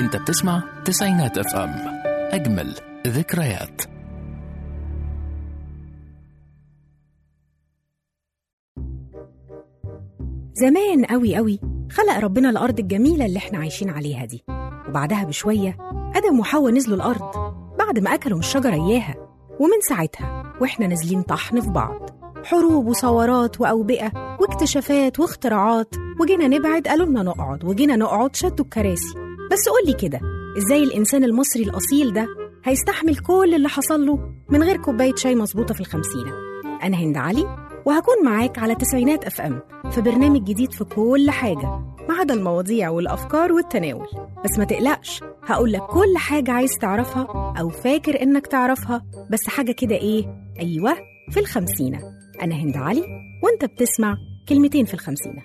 انت بتسمع تسعينات اف ام اجمل ذكريات زمان قوي قوي خلق ربنا الأرض الجميلة اللي احنا عايشين عليها دي وبعدها بشوية آدم وحواء نزلوا الأرض بعد ما أكلوا من الشجرة إياها ومن ساعتها وإحنا نازلين طحن في بعض حروب وثورات وأوبئة واكتشافات واختراعات وجينا نبعد قالوا لنا نقعد وجينا نقعد شدوا الكراسي بس قولي كده إزاي الإنسان المصري الأصيل ده هيستحمل كل اللي حصل له من غير كوباية شاي مظبوطة في الخمسينة أنا هند علي وهكون معاك على تسعينات اف ام في برنامج جديد في كل حاجة ما عدا المواضيع والأفكار والتناول بس ما تقلقش هقول لك كل حاجة عايز تعرفها أو فاكر إنك تعرفها بس حاجة كده إيه أيوة في الخمسينة أنا هند علي وأنت بتسمع كلمتين في الخمسينة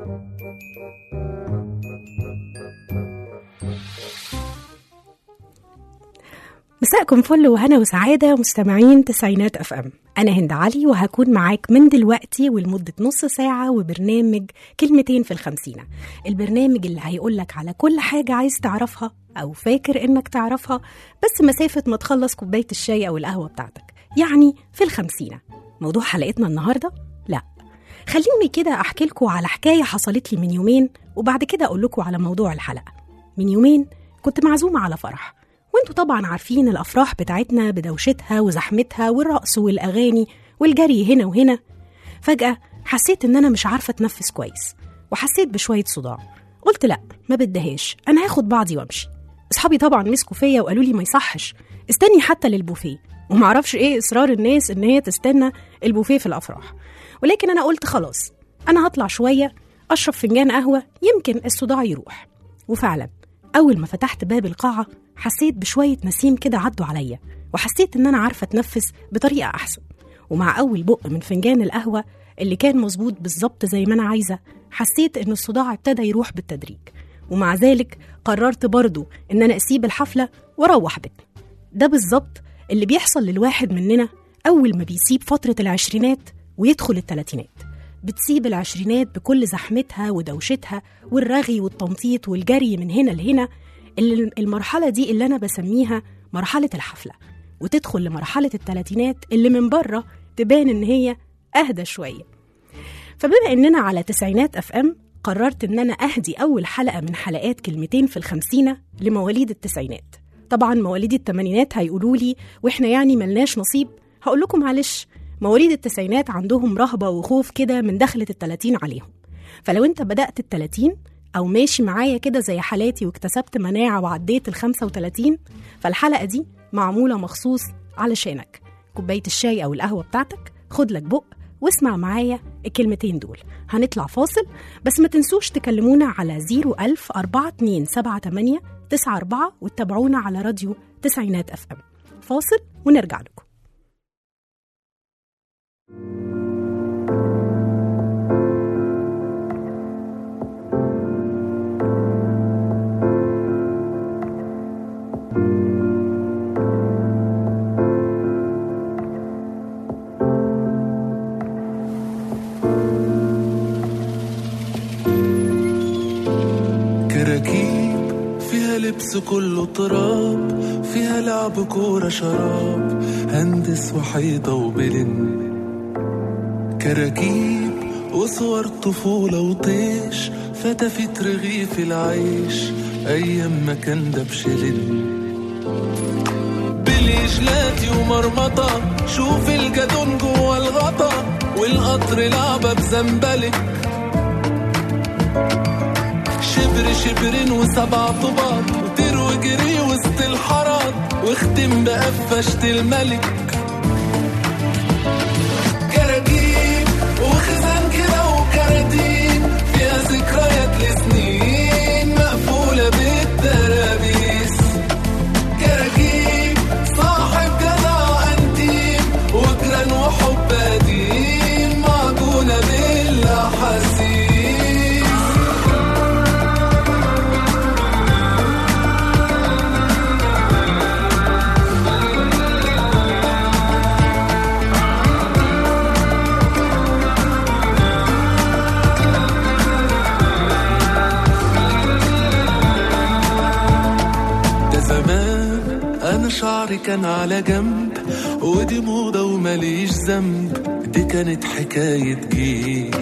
مساءكم فل وهنا وسعادة مستمعين تسعينات اف ام أنا هند علي وهكون معاك من دلوقتي ولمدة نص ساعة وبرنامج كلمتين في الخمسينة البرنامج اللي هيقولك على كل حاجة عايز تعرفها أو فاكر إنك تعرفها بس مسافة ما تخلص كوباية الشاي أو القهوة بتاعتك يعني في الخمسينة موضوع حلقتنا النهاردة؟ لا خليني كده أحكي لكم على حكاية حصلت لي من يومين وبعد كده أقول لكم على موضوع الحلقة من يومين كنت معزومة على فرح وانتوا طبعا عارفين الافراح بتاعتنا بدوشتها وزحمتها والرقص والاغاني والجري هنا وهنا فجاه حسيت ان انا مش عارفه اتنفس كويس وحسيت بشويه صداع قلت لا ما بدهاش انا هاخد بعضي وامشي اصحابي طبعا مسكوا فيا وقالوا لي ما يصحش استني حتى للبوفيه ومعرفش ايه اصرار الناس ان هي تستنى البوفيه في الافراح ولكن انا قلت خلاص انا هطلع شويه اشرب فنجان قهوه يمكن الصداع يروح وفعلا اول ما فتحت باب القاعه حسيت بشوية نسيم كده عدوا عليا وحسيت إن أنا عارفة أتنفس بطريقة أحسن ومع أول بق من فنجان القهوة اللي كان مظبوط بالظبط زي ما أنا عايزة حسيت إن الصداع ابتدى يروح بالتدريج ومع ذلك قررت برضو إن أنا أسيب الحفلة وأروح بيتنا ده بالظبط اللي بيحصل للواحد مننا أول ما بيسيب فترة العشرينات ويدخل التلاتينات بتسيب العشرينات بكل زحمتها ودوشتها والرغي والتنطيط والجري من هنا لهنا اللي المرحلة دي اللي أنا بسميها مرحلة الحفلة وتدخل لمرحلة التلاتينات اللي من بره تبان إن هي أهدى شوية فبما إننا على تسعينات أف أم قررت إن أنا أهدي أول حلقة من حلقات كلمتين في الخمسينة لمواليد التسعينات طبعا مواليد التمانينات هيقولوا لي وإحنا يعني ملناش نصيب هقول لكم معلش مواليد التسعينات عندهم رهبة وخوف كده من دخلة التلاتين عليهم فلو أنت بدأت التلاتين أو ماشي معايا كده زي حالاتي واكتسبت مناعة وعديت ال 35 فالحلقة دي معمولة مخصوص علشانك كوباية الشاي أو القهوة بتاعتك خد لك بق واسمع معايا الكلمتين دول هنطلع فاصل بس ما تنسوش تكلمونا على 01000 4278 94 وتتابعونا على راديو تسعينات اف ام فاصل ونرجع لكم كراكيب فيها لبس كله تراب فيها لعب كورة شراب هندس وحيطة وبلن كراكيب وصور طفولة وطيش فتفت رغيف العيش أيام ما كان ده بشلن بليجلاتي ومرمطة شوف الجدون جوا الغطا والقطر لعبة بزنبلك شبر شبرين وسبع طباط وطير وجري وسط الحارات واختم بقفشة الملك كراكيب وخزان كده وكراتين فيها ذكريات لسنين مقفولة بالترابيس كراكيب صاحب جدع انتيم وجران وحب قديم معجونة بالاحاسيس شعري كان على جنب ودي موضة ومليش ذنب دي كانت حكاية جيل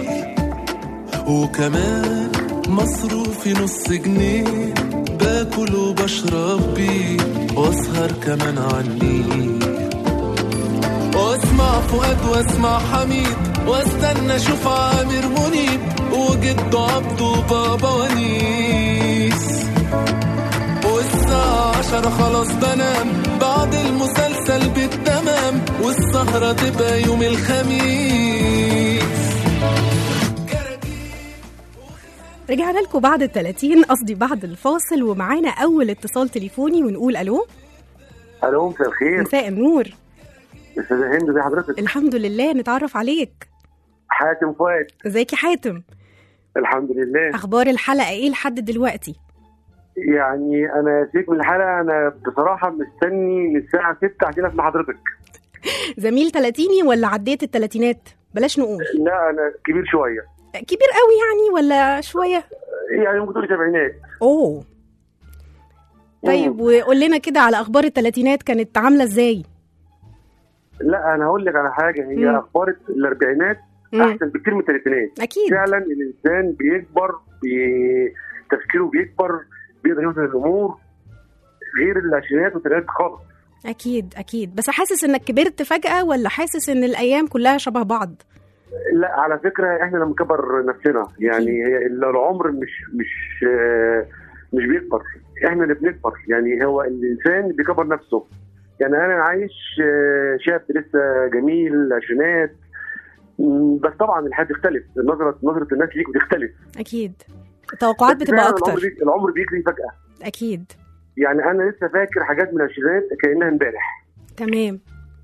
وكمان مصروفي نص جنيه باكل وبشرب بيه واسهر كمان عني واسمع فؤاد واسمع حميد واستنى اشوف عامر منيب وجد عبده وبابا ونيس والساعة عشرة خلاص بنام بعد المسلسل بالتمام والسهرة تبقى يوم الخميس رجعنا لكم بعد ال 30 قصدي بعد الفاصل ومعانا اول اتصال تليفوني ونقول الو الو مساء الخير مساء النور استاذه هند زي حضرتك الحمد لله نتعرف عليك حاتم فؤاد ازيك يا حاتم الحمد لله اخبار الحلقه ايه لحد دلوقتي يعني انا سيبك من الحلقه انا بصراحه مستني من الساعه 6 عشان اسمع حضرتك زميل تلاتيني ولا عديت التلاتينات بلاش نقول لا انا كبير شويه كبير قوي يعني ولا شويه يعني ممكن تقولي سبعينات اوه طيب وقول لنا كده على اخبار التلاتينات كانت عامله ازاي لا انا هقول لك على حاجه هي مم. اخبار الاربعينات مم. احسن بكتير من الثلاثينات اكيد فعلا الانسان بيكبر بي... تفكيره بيكبر بيقدر يوزن الامور غير العشرينات والثلاثينات خالص اكيد اكيد بس حاسس انك كبرت فجاه ولا حاسس ان الايام كلها شبه بعض لا على فكره احنا لما نكبر نفسنا يعني هي العمر مش مش آه، مش بيكبر احنا اللي بنكبر يعني هو الانسان بيكبر نفسه يعني انا عايش آه، شاب لسه جميل عشرينات مم، بس طبعا الحياه تختلف نظره نظره الناس ليك بتختلف اكيد التوقعات بس بتبقى فعلاً اكتر العمر بيجري, العمر بيجري فجاه اكيد يعني انا لسه فاكر حاجات من العشرينات كانها امبارح تمام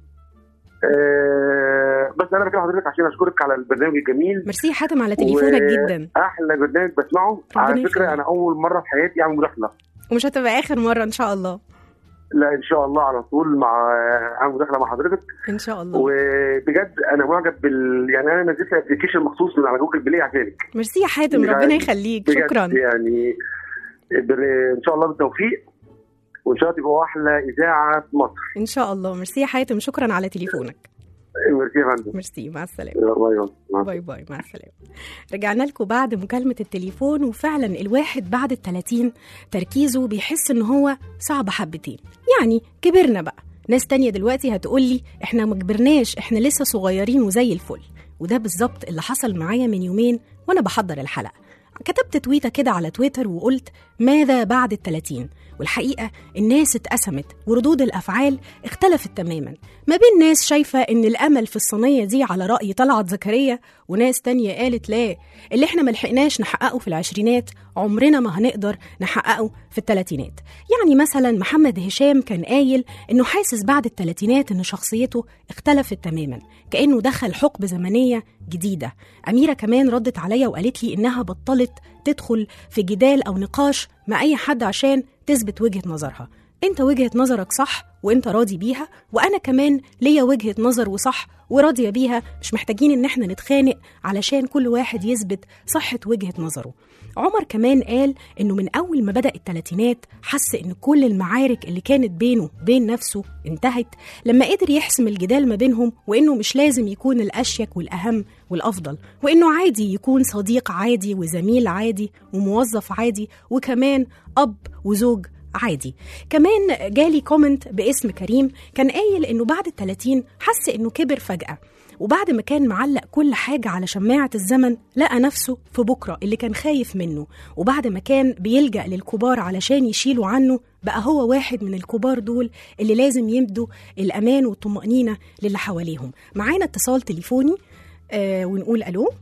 أه بس انا بكلم حضرتك عشان اشكرك على البرنامج الجميل ميرسي يا حاتم على تليفونك و- جدا احلى برنامج بسمعه ربنا على فكره يخليك. انا اول مره في حياتي اعمل مداخله ومش هتبقى اخر مره ان شاء الله لا ان شاء الله على طول مع اعمل مداخله مع حضرتك ان شاء الله وبجد انا معجب بال يعني انا نزلت ابلكيشن مخصوص من على جوجل بلاي عشانك ميرسي يا حاتم بجد- ربنا يخليك بجد شكرا يعني بر- ان شاء الله بالتوفيق وان شاء الله تبقى احلى اذاعه في مصر ان شاء الله ميرسي يا حاتم شكرا على تليفونك ميرسي يا فندم ميرسي مع السلامه باي باي. مع باي باي مع السلامة رجعنا لكم بعد مكالمة التليفون وفعلا الواحد بعد التلاتين تركيزه بيحس ان هو صعب حبتين يعني كبرنا بقى ناس تانية دلوقتي هتقولي احنا ما كبرناش احنا لسه صغيرين وزي الفل وده بالظبط اللي حصل معايا من يومين وانا بحضر الحلقة كتبت تويتة كده على تويتر وقلت ماذا بعد التلاتين والحقيقة الناس اتقسمت وردود الأفعال اختلفت تماما ما بين ناس شايفة إن الأمل في الصينية دي على رأي طلعت زكريا وناس تانية قالت لا اللي احنا ملحقناش نحققه في العشرينات عمرنا ما هنقدر نحققه في التلاتينات يعني مثلا محمد هشام كان قايل إنه حاسس بعد التلاتينات إن شخصيته اختلفت تماما كأنه دخل حقبة زمنية جديدة أميرة كمان ردت عليا وقالت لي إنها بطلت تدخل في جدال أو نقاش مع أي حد عشان تثبت وجهة نظرها انت وجهة نظرك صح وانت راضي بيها وانا كمان ليا وجهة نظر وصح وراضية بيها مش محتاجين ان احنا نتخانق علشان كل واحد يثبت صحة وجهة نظره عمر كمان قال انه من اول ما بدأ التلاتينات حس ان كل المعارك اللي كانت بينه بين نفسه انتهت لما قدر يحسم الجدال ما بينهم وانه مش لازم يكون الاشيك والاهم والافضل وانه عادي يكون صديق عادي وزميل عادي وموظف عادي وكمان اب وزوج عادي كمان جالي كومنت باسم كريم كان قايل انه بعد التلاتين حس انه كبر فجأة وبعد ما كان معلق كل حاجة على شماعة الزمن لقى نفسه في بكرة اللي كان خايف منه وبعد ما كان بيلجأ للكبار علشان يشيلوا عنه بقى هو واحد من الكبار دول اللي لازم يمدوا الأمان والطمأنينة للي حواليهم معانا اتصال تليفوني آه ونقول ألو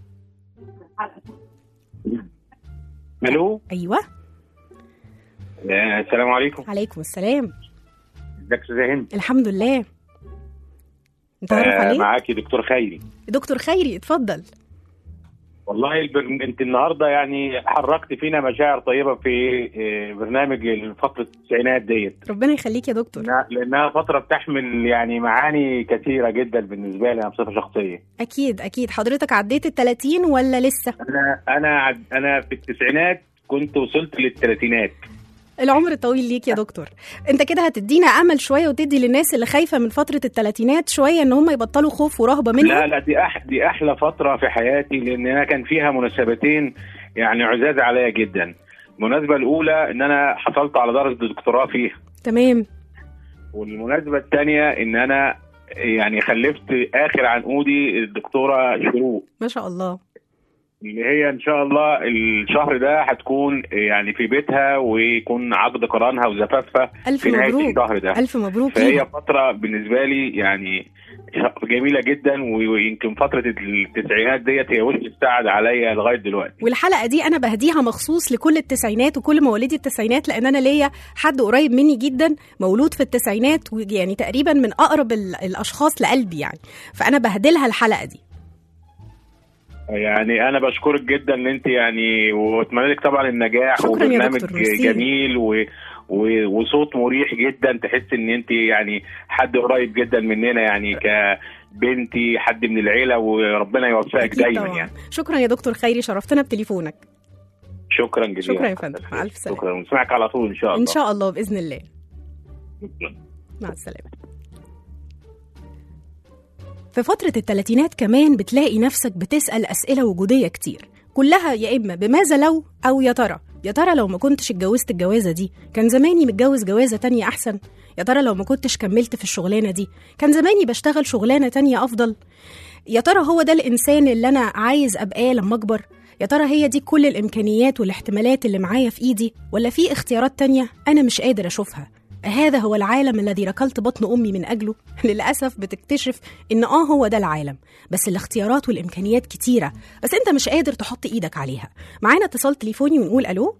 الو أيوة آه، السلام عليكم عليكم السلام ازيك استاذه هند الحمد لله نتعرف آه، عليك معاكي دكتور خيري دكتور خيري اتفضل والله البر... انت النهارده يعني حركت فينا مشاعر طيبه في آه، برنامج فتره التسعينات ديت ربنا يخليك يا دكتور لأنها- لانها فتره بتحمل يعني معاني كثيره جدا بالنسبه لي انا بصفه شخصيه اكيد اكيد حضرتك عديت ال 30 ولا لسه انا انا عد- انا في التسعينات كنت وصلت للثلاثينات العمر الطويل ليك يا دكتور انت كده هتدينا امل شويه وتدي للناس اللي خايفه من فتره الثلاثينات شويه ان هم يبطلوا خوف ورهبه منها لا لا دي أح دي احلى فتره في حياتي لان انا كان فيها مناسبتين يعني عزاز عليا جدا المناسبه الاولى ان انا حصلت على درجه الدكتوراه فيها تمام والمناسبه الثانيه ان انا يعني خلفت اخر عنقودي الدكتوره شروق ما شاء الله اللي هي ان شاء الله الشهر ده هتكون يعني في بيتها ويكون عقد قرانها وزفافها الف في نهايه مبروك الشهر ده الف مبروك فهي ليها. فتره بالنسبه لي يعني ش- جميله جدا ويمكن فتره التسعينات ديت هي وش السعد عليا لغايه دلوقتي والحلقه دي انا بهديها مخصوص لكل التسعينات وكل مواليد التسعينات لان انا ليا حد قريب مني جدا مولود في التسعينات ويعني تقريبا من اقرب ال- الاشخاص لقلبي يعني فانا بهدلها الحلقه دي يعني انا بشكرك جدا ان انت يعني واتمنى لك طبعا النجاح شكراً يا وبرنامج دكتور، ميرسي. جميل و و- وصوت مريح جدا تحس ان انت يعني حد قريب جدا مننا يعني كبنتي حد من العيله وربنا يوفقك أكيد دايما طبعاً. يعني شكرا يا دكتور خيري شرفتنا بتليفونك شكرا جزيلا شكرا يا فندم مع الف سلامه شكرا ونسمعك على طول ان شاء الله ان شاء الله باذن الله شكراً. مع السلامة في فترة التلاتينات كمان بتلاقي نفسك بتسأل أسئلة وجودية كتير كلها يا إما بماذا لو أو يا ترى يا ترى لو ما كنتش اتجوزت الجوازة دي كان زماني متجوز جوازة تانية أحسن يا ترى لو ما كنتش كملت في الشغلانة دي كان زماني بشتغل شغلانة تانية أفضل يا ترى هو ده الإنسان اللي أنا عايز أبقاه لما أكبر يا ترى هي دي كل الإمكانيات والاحتمالات اللي معايا في إيدي ولا في اختيارات تانية أنا مش قادر أشوفها هذا هو العالم الذي ركلت بطن أمي من أجله للأسف بتكتشف إن آه هو ده العالم بس الاختيارات والإمكانيات كتيرة بس أنت مش قادر تحط إيدك عليها معانا اتصال تليفوني ونقول ألو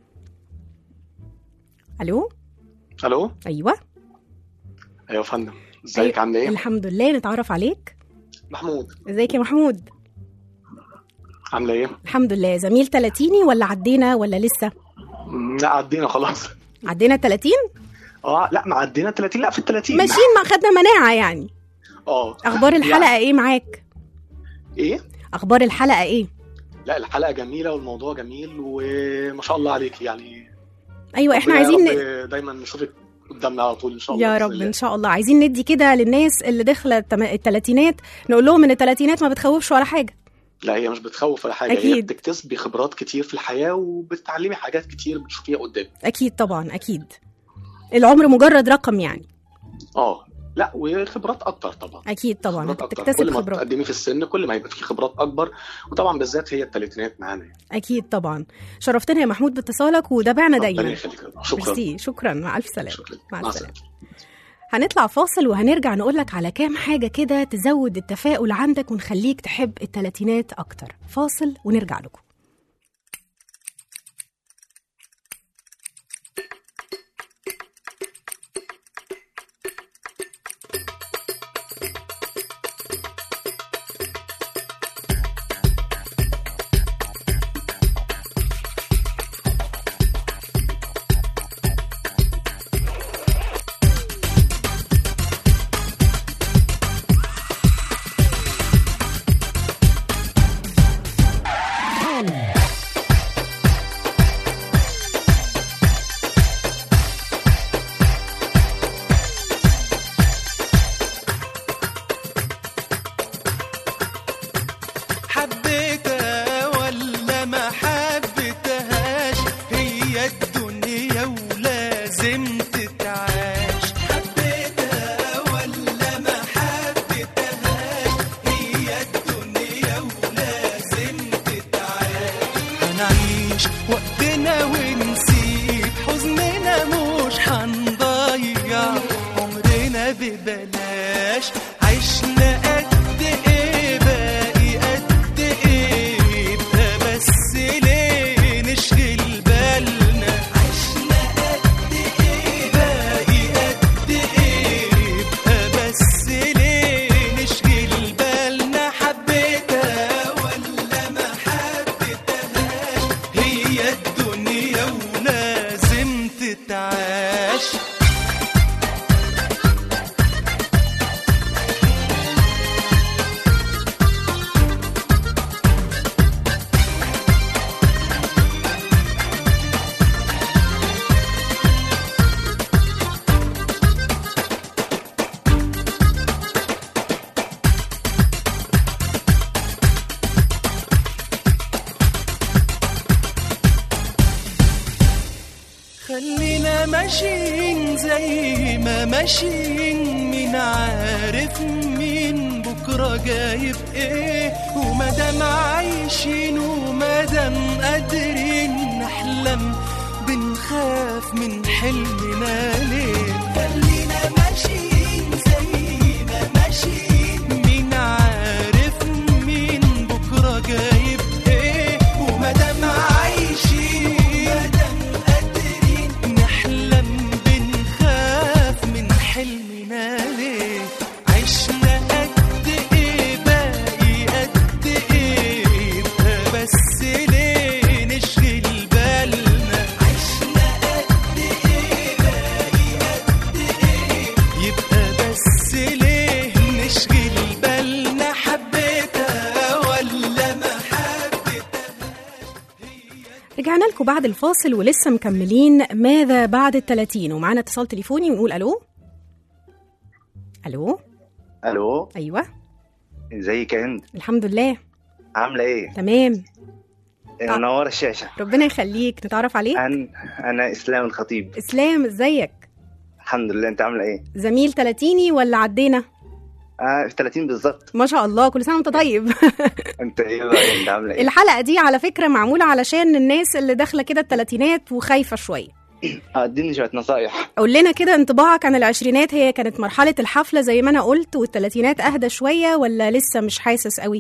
ألو الو أيوة ايوه يا فندم ازيك عامل ايه الحمد لله نتعرف عليك محمود ازيك يا محمود عامله ايه الحمد لله زميل تلاتيني ولا عدينا ولا لسه مم، لا عدينا خلاص عدينا التلاتين اه لا ما عدينا 30 لا في ال 30 ماشيين ما خدنا مناعة يعني اه أخبار الحلقة إيه معاك ايه أخبار الحلقة إيه لا الحلقه جميله والموضوع جميل وما شاء الله عليك يعني أيوة إحنا ربنا يا عايزين ن... رب دايما نشوفك قدامنا على طول ان شاء الله يا بإذن رب الله. ان شاء الله عايزين ندي كده للناس اللي داخله التم- التلاتينات نقول لهم ان التلاتينات ما بتخوفش ولا حاجه لا هي مش بتخوف ولا حاجه هي أكيد. بتكتسبي خبرات كتير في الحياه وبتتعلمي حاجات كتير بتشوفيها قدام اكيد طبعا اكيد العمر مجرد رقم يعني اه لا وخبرات اكتر طبعا اكيد طبعا خبرات أكتر. هتكتسب كل ما خبرات تقدمي في السن كل ما يبقى في خبرات اكبر وطبعا بالذات هي الثلاثينات معانا يعني. اكيد طبعا شرفتنا يا محمود باتصالك ودابعنا ربنا دايما يخليك شكرا ميرسي شكرا مع الف سلامه شكرا مع مع السلامه السلامه هنطلع فاصل وهنرجع نقولك على كام حاجة كده تزود التفاؤل عندك ونخليك تحب التلاتينات أكتر فاصل ونرجع لكم حبيتها ولا ما حبيتهاش هي الدنيا ولازم تتعاش حبيتها ولا ما حبيتهاش هي الدنيا ولازم تتعاش هنعيش وقتنا ونسيب حزننا مش هنضيع عمرنا ببلاش عشنا قد ايه باقي قد ايه يبقى بس ليه نشغل بالنا عشنا قد ايه باقي قد ايه يبقى بس ليه نشغل بالنا حبيتها ولا ما حبيتهاش هي الدنيا ولازم تتعاش خلينا ماشيين زي ما ماشيين مين عارف مين بكرة جايب ايه ومادام عايشين ومادام قادرين نحلم بنخاف من حلمنا ليه خلينا ماشيين زي ما ماشيين مين عارف مين بكرة جايب ايه ومادام عايشين مادام قادرين نحلم بنخاف من حلمنا ليه عشنا قد ايه باقي قد ايه يبقى بس ليه نشغل بالنا عشنا قد ايه باقي قد ايه يبقى بس ليه نشغل بالنا حبيتها ولا ما حبيتها رجعنا لكم بعد الفاصل ولسه مكملين ماذا بعد التلاتين ومعانا اتصال تليفوني ونقول الو الو الو ايوه ازيك يا هند الحمد لله عامله ايه تمام منور الشاشه ربنا يخليك نتعرف عليك انا انا اسلام الخطيب اسلام ازيك الحمد لله انت عامله ايه زميل تلاتيني ولا عدينا اه في 30 بالظبط ما شاء الله كل سنه وانت طيب انت ايه بقى انت عامله ايه الحلقه دي على فكره معموله علشان الناس اللي داخله كده التلاتينات وخايفه شويه اه اديني شويه نصايح قول لنا كده انطباعك عن العشرينات هي كانت مرحله الحفله زي ما انا قلت والتلاتينات اهدى شويه ولا لسه مش حاسس قوي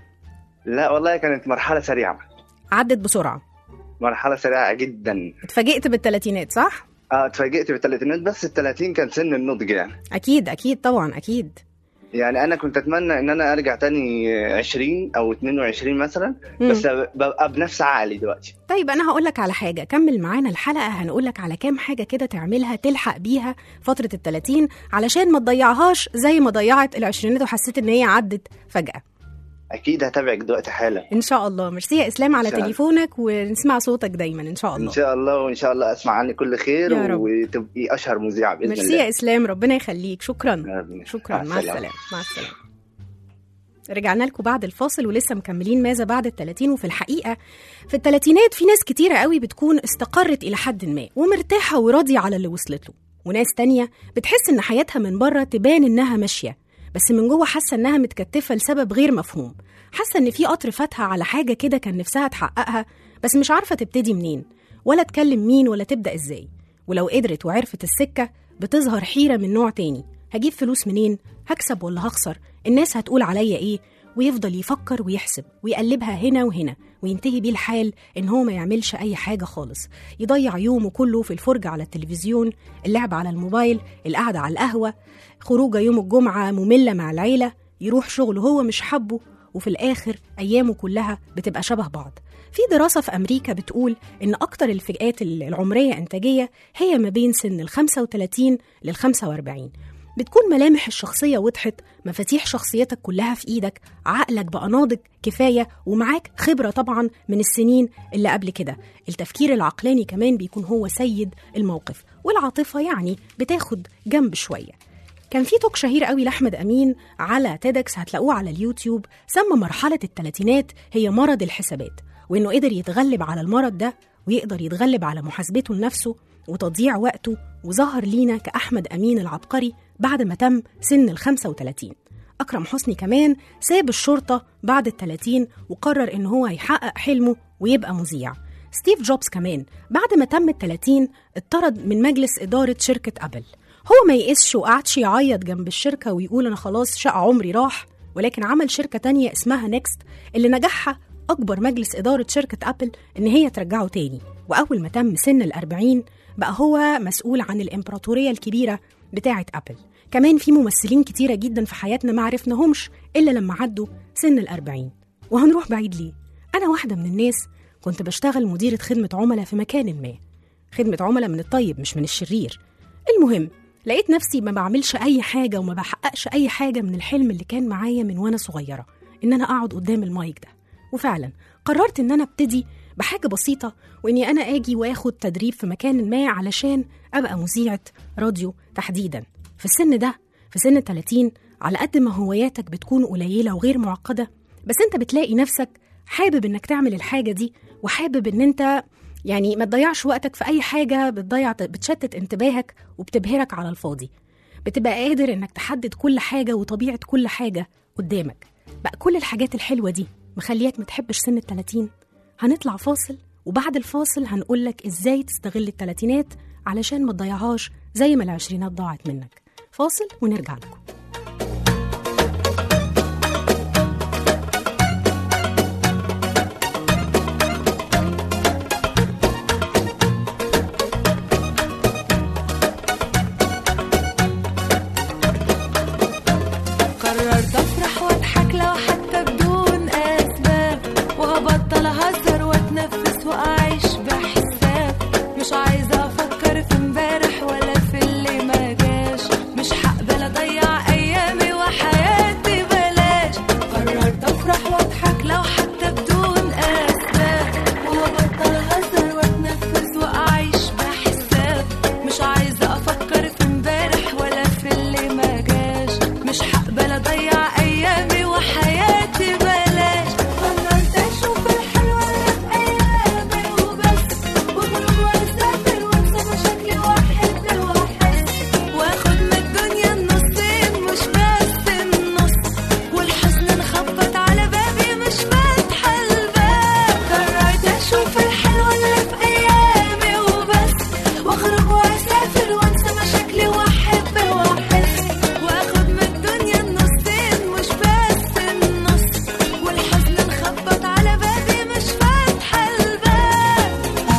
لا والله كانت مرحله سريعه عدت بسرعه مرحله سريعه جدا اتفاجئت بالتلاتينات صح اه اتفاجئت بالثلاثينات بس ال 30 كان سن النضج يعني اكيد اكيد طبعا اكيد يعني انا كنت اتمنى ان انا ارجع تاني 20 او 22 مثلا مم. بس ببقى بنفس عقلي دلوقتي طيب انا هقول لك على حاجه كمل معانا الحلقه هنقول لك على كام حاجه كده تعملها تلحق بيها فتره التلاتين علشان ما تضيعهاش زي ما ضيعت العشرينات وحسيت ان هي عدت فجاه اكيد هتابعك دلوقتي حالا ان شاء الله ميرسي يا اسلام على إن شاء الله. تليفونك ونسمع صوتك دايما ان شاء ان الله شاء الله وان شاء الله اسمع عنك كل خير يا رب. وتبقي اشهر مذيعه باذن ميرسي الله يا اسلام ربنا يخليك شكرا آمين. شكرا مع السلامة. السلامه مع السلامه رجعنا لكم بعد الفاصل ولسه مكملين ماذا بعد التلاتين وفي الحقيقة في التلاتينات في ناس كتيرة قوي بتكون استقرت إلى حد ما ومرتاحة وراضية على اللي وصلت له وناس تانية بتحس إن حياتها من بره تبان إنها ماشية بس من جوه حاسة إنها متكتفة لسبب غير مفهوم حاسة إن في قطر فاتها على حاجة كده كان نفسها تحققها بس مش عارفة تبتدي منين ولا تكلم مين ولا تبدأ إزاي ولو قدرت وعرفت السكة بتظهر حيرة من نوع تاني هجيب فلوس منين هكسب ولا هخسر الناس هتقول عليا ايه ويفضل يفكر ويحسب ويقلبها هنا وهنا وينتهي بيه الحال ان هو ما يعملش اي حاجه خالص يضيع يومه كله في الفرجه على التلفزيون اللعب على الموبايل القعده على القهوه خروجه يوم الجمعه ممله مع العيله يروح شغل هو مش حبه وفي الآخر أيامه كلها بتبقى شبه بعض في دراسة في أمريكا بتقول إن أكتر الفئات العمرية إنتاجية هي ما بين سن ال 35 لل 45 بتكون ملامح الشخصية وضحت مفاتيح شخصيتك كلها في إيدك عقلك بقى ناضج كفاية ومعاك خبرة طبعا من السنين اللي قبل كده التفكير العقلاني كمان بيكون هو سيد الموقف والعاطفة يعني بتاخد جنب شوية كان في توك شهير قوي لاحمد امين على تيدكس هتلاقوه على اليوتيوب سمى مرحله الثلاثينات هي مرض الحسابات وانه قدر يتغلب على المرض ده ويقدر يتغلب على محاسبته لنفسه وتضييع وقته وظهر لينا كأحمد أمين العبقري بعد ما تم سن ال 35 أكرم حسني كمان ساب الشرطة بعد ال 30 وقرر إن هو يحقق حلمه ويبقى مذيع ستيف جوبز كمان بعد ما تم ال 30 اتطرد من مجلس إدارة شركة أبل هو ما يقسش وقعدش يعيط جنب الشركة ويقول أنا خلاص شقة عمري راح ولكن عمل شركة تانية اسمها نيكست اللي نجحها أكبر مجلس إدارة شركة أبل إن هي ترجعه تاني وأول ما تم سن الأربعين بقى هو مسؤول عن الإمبراطورية الكبيرة بتاعة أبل كمان في ممثلين كتيرة جدا في حياتنا ما عرفناهمش إلا لما عدوا سن الأربعين وهنروح بعيد ليه؟ أنا واحدة من الناس كنت بشتغل مديرة خدمة عملاء في مكان ما خدمة عملاء من الطيب مش من الشرير المهم لقيت نفسي ما بعملش أي حاجة وما بحققش أي حاجة من الحلم اللي كان معايا من وأنا صغيرة إن أنا أقعد قدام المايك ده وفعلا قررت إن أنا أبتدي بحاجة بسيطة وإني أنا آجي وآخد تدريب في مكان ما علشان أبقى مذيعة راديو تحديدا في السن ده في سن 30 على قد ما هواياتك بتكون قليلة وغير معقدة بس أنت بتلاقي نفسك حابب إنك تعمل الحاجة دي وحابب إن أنت يعني ما تضيعش وقتك في اي حاجه بتضيع بتشتت انتباهك وبتبهرك على الفاضي بتبقى قادر انك تحدد كل حاجه وطبيعه كل حاجه قدامك بقى كل الحاجات الحلوه دي مخلياك ما تحبش سن ال 30 هنطلع فاصل وبعد الفاصل هنقولك ازاي تستغل التلاتينات علشان ما تضيعهاش زي ما العشرينات ضاعت منك فاصل ونرجع لكم قررت افرح واضحك لو حتى بدون اسباب وابطل اهزر واتنفس واعيش بحساب مش عايزه افكر في امبارح ولا في اللي ما جاش مش هقبل اضيع ايامي وحياتي بلاش قررت افرح واضحك لو حتى بدون اسباب وابطل اهزر واتنفس واعيش بحساب مش عايزه افكر في امبارح ولا في اللي ما جاش مش هقبل اضيع ايامي وحياتي بلاش قررت اشوف الحلوه اللي في ايامي وبس واخرج واسافر وانسى مشاكلي واحد واحد واخد من الدنيا النصين مش بس النص والحزن نخبط على بابي مش فاتحه الباب قررت اشوف الحلوه اللي في ايامي وبس واخرج واسافر وانسى مشاكلي واحب واحس واخد من الدنيا النصين مش بس النص والحزن نخبط على بابي مش فاتحه الباب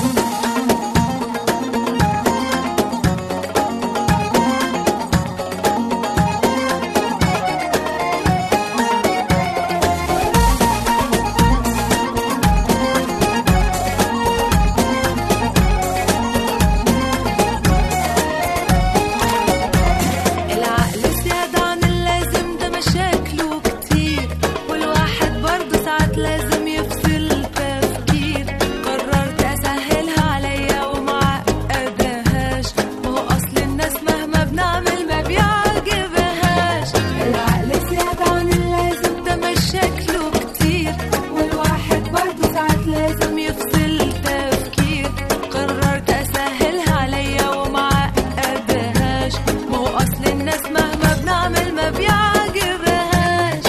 العقل زيادة عن اللازم ده مشاكله كتير والواحد برضه ساعات لازم يفصل تفكير قررت أسهلها عليا ومعقدهاش وهو أصل الناس مهما بنعمل ما بيعجبهاش العقل زيادة عن اللازم ده مشاكله كتير والواحد برضه ساعات لازم يفصل تفكير قررت أسهلها عليا ومعقدهاش ما هو أصل الناس مهما بنعمل ما بيعجبهاش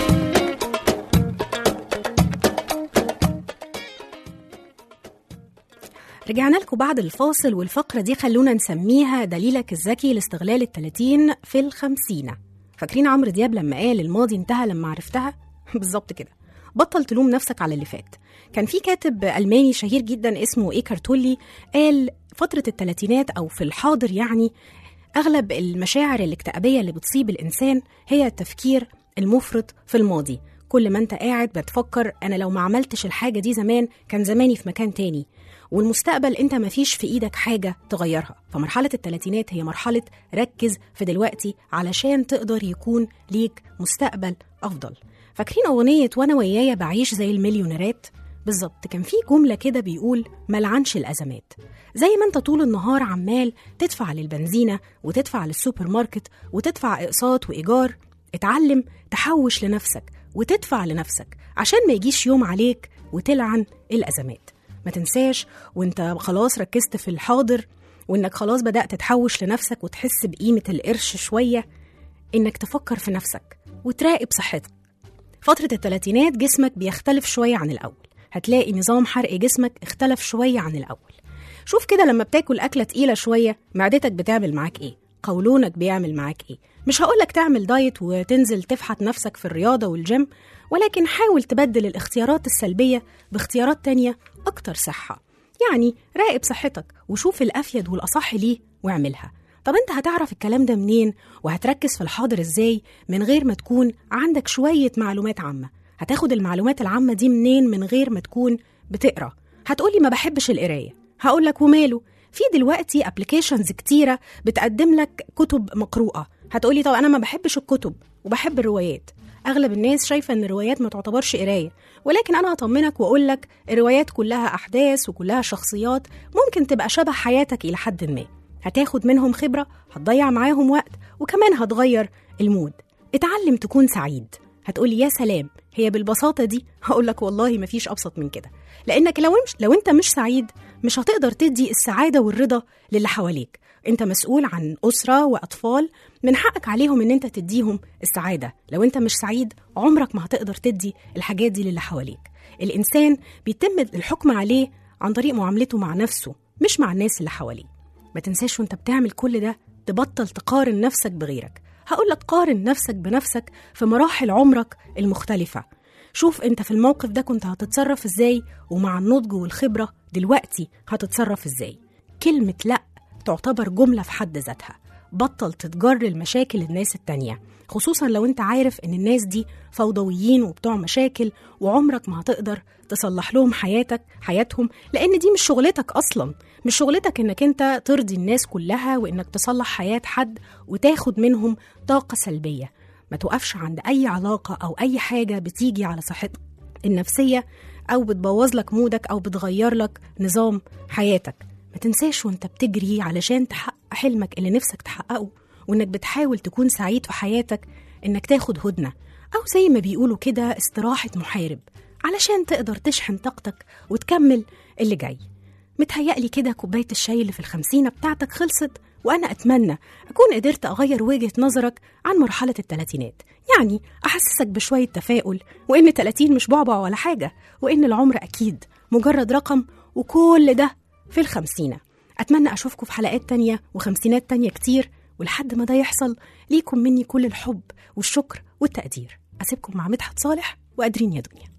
رجعنا لكم بعد الفاصل والفقرة دي خلونا نسميها دليلك الذكي لاستغلال التلاتين في الخمسينة فاكرين عمرو دياب لما قال الماضي انتهى لما عرفتها بالظبط كده بطل تلوم نفسك على اللي فات كان في كاتب ألماني شهير جدا اسمه إيكار تولي قال فترة التلاتينات أو في الحاضر يعني أغلب المشاعر الاكتئابية اللي بتصيب الإنسان هي التفكير المفرط في الماضي كل ما انت قاعد بتفكر انا لو ما عملتش الحاجه دي زمان كان زماني في مكان تاني والمستقبل انت ما فيش في ايدك حاجه تغيرها فمرحله الثلاثينات هي مرحله ركز في دلوقتي علشان تقدر يكون ليك مستقبل افضل فاكرين اغنيه وانا ويايا بعيش زي المليونيرات بالظبط كان في جمله كده بيقول ملعنش الازمات زي ما انت طول النهار عمال تدفع للبنزينه وتدفع للسوبر ماركت وتدفع اقساط وايجار اتعلم تحوش لنفسك وتدفع لنفسك عشان ما يجيش يوم عليك وتلعن الازمات ما تنساش وانت خلاص ركزت في الحاضر وانك خلاص بدات تحوش لنفسك وتحس بقيمه القرش شويه انك تفكر في نفسك وتراقب صحتك فترة الثلاثينات جسمك بيختلف شوية عن الأول هتلاقي نظام حرق جسمك اختلف شوية عن الأول شوف كده لما بتاكل أكلة تقيلة شوية معدتك بتعمل معاك إيه قولونك بيعمل معاك إيه مش هقولك تعمل دايت وتنزل تفحت نفسك في الرياضة والجيم ولكن حاول تبدل الاختيارات السلبية باختيارات تانية أكتر صحة يعني راقب صحتك وشوف الأفيد والأصح ليه واعملها طب انت هتعرف الكلام ده منين وهتركز في الحاضر ازاي من غير ما تكون عندك شوية معلومات عامة هتاخد المعلومات العامة دي منين من غير ما تكون بتقرا هتقولي ما بحبش القراية هقولك وماله في دلوقتي ابلكيشنز كتيرة بتقدم لك كتب مقروءة هتقولي طب انا ما بحبش الكتب وبحب الروايات اغلب الناس شايفه ان الروايات ما تعتبرش قرايه ولكن انا هطمنك واقول لك الروايات كلها احداث وكلها شخصيات ممكن تبقى شبه حياتك الى حد ما هتاخد منهم خبره هتضيع معاهم وقت وكمان هتغير المود اتعلم تكون سعيد هتقولي يا سلام هي بالبساطه دي هقول لك والله مفيش ابسط من كده لانك لو مش لو انت مش سعيد مش هتقدر تدي السعادة والرضا للي حواليك انت مسؤول عن أسرة وأطفال من حقك عليهم ان انت تديهم السعادة لو انت مش سعيد عمرك ما هتقدر تدي الحاجات دي للي حواليك الإنسان بيتم الحكم عليه عن طريق معاملته مع نفسه مش مع الناس اللي حواليه ما تنساش وانت بتعمل كل ده تبطل تقارن نفسك بغيرك هقولك قارن نفسك بنفسك في مراحل عمرك المختلفة شوف انت في الموقف ده كنت هتتصرف ازاي ومع النضج والخبرة دلوقتي هتتصرف ازاي كلمة لأ تعتبر جملة في حد ذاتها بطل تتجر المشاكل الناس التانية خصوصا لو انت عارف ان الناس دي فوضويين وبتوع مشاكل وعمرك ما هتقدر تصلح لهم حياتك حياتهم لان دي مش شغلتك اصلا مش شغلتك انك انت ترضي الناس كلها وانك تصلح حياة حد وتاخد منهم طاقة سلبية ما توقفش عند اي علاقة او اي حاجة بتيجي على صحتك النفسية او بتبوظ لك مودك او بتغير لك نظام حياتك ما تنساش وانت بتجري علشان تحقق حلمك اللي نفسك تحققه وانك بتحاول تكون سعيد في حياتك انك تاخد هدنة او زي ما بيقولوا كده استراحة محارب علشان تقدر تشحن طاقتك وتكمل اللي جاي متهيألي كده كوباية الشاي اللي في الخمسينة بتاعتك خلصت وأنا أتمنى أكون قدرت أغير وجهة نظرك عن مرحلة التلاتينات يعني أحسسك بشوية تفاؤل وإن التلاتين مش بعبع ولا حاجة وإن العمر أكيد مجرد رقم وكل ده في الخمسينة أتمنى أشوفكم في حلقات تانية وخمسينات تانية كتير ولحد ما ده يحصل ليكم مني كل الحب والشكر والتقدير أسيبكم مع مدحت صالح وقادرين يا دنيا